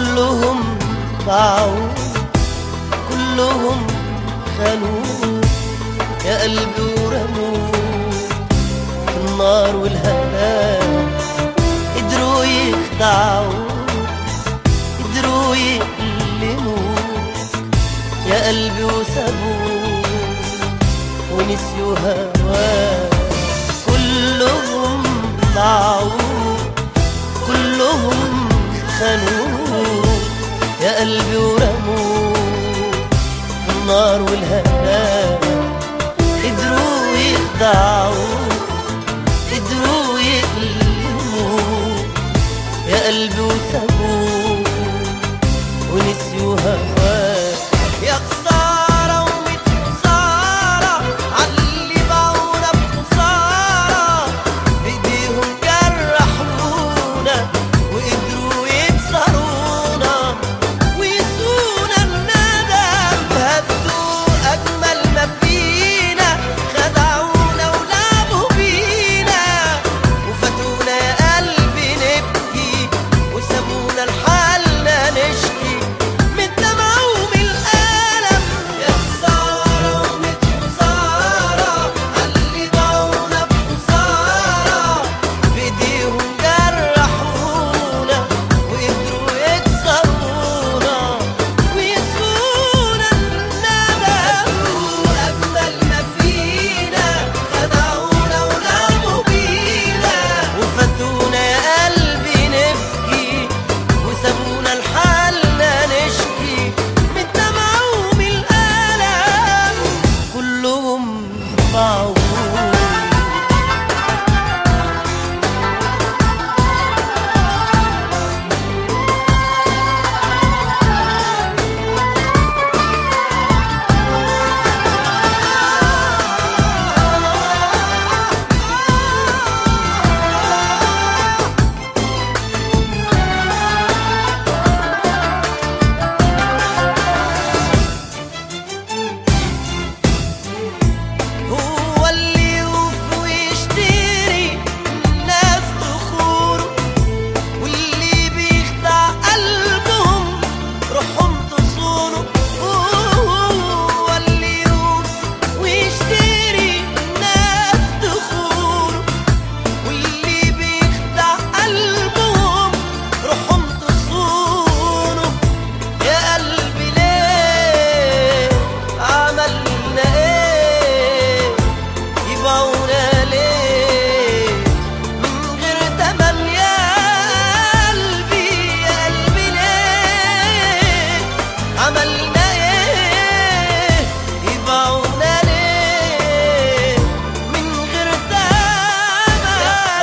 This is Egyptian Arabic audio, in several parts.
كلهم باعوا كلهم خانوا يا قلبي ورموا في النار والهلاك قدروا يخدعوا قدروا يألموك يا قلبي وسابوك ونسيوا هواك كلهم ضاعوا كلهم خانوك يا قلبي ورموك في النار والهلاك قدروا يخدعوا قدروا يألموك يا قلبي وسابوك ونسيوا هواك يا خسارة وميت خسارة عاللي باعونا بخسارة بإيديهم جرحونا وقدروا يكسرونا ويسونا الندم هدوا أجمل ما فينا خدعونا ولعبوا بينا وفاتونا يا قلبي نبكي وسابونا لحالنا نشكي من الدمع ومن الألم يا خسارة ومن خسارة عاللي ضاعونا بخسارة بإيديهم جرحونا وقدروا يكسرونا ويسونا الندم أجمل ما فينا خدعونا ولعبوا بينا وفاتونا يا قلبي نبكي وسابونا لحالنا نشكي من الدمع ومن الألم كلهم ضاعوا هو اللي يوفي ويشتري الناس تخوره واللي بيخدع قلبهم روحهم تصونه هو اللي يوفي ويشتري الناس تخوره واللي بيخدع قلبهم روحهم تصونه يا قلبي ليه عملنا ايه يبعونا ليه من غير تمن يا قلبي يا قلبي ليه عملنا ايه يبعونا ليه من غير تمن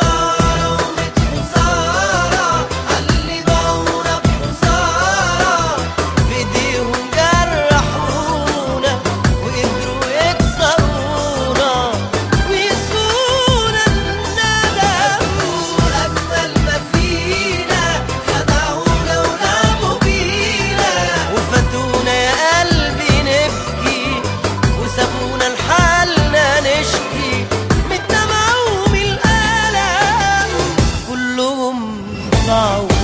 خسارة عاللي باعونا بخسارة بإيديهم جرحونا وقدروا يكسرونا ويسونا الندم أجمل ما فينا خدعونا ولعبوا بينا وفاتونا يا قلبي نبكي وسابونا لحالنا نشكي من الدمع ومن الألم كلهم ضاعوا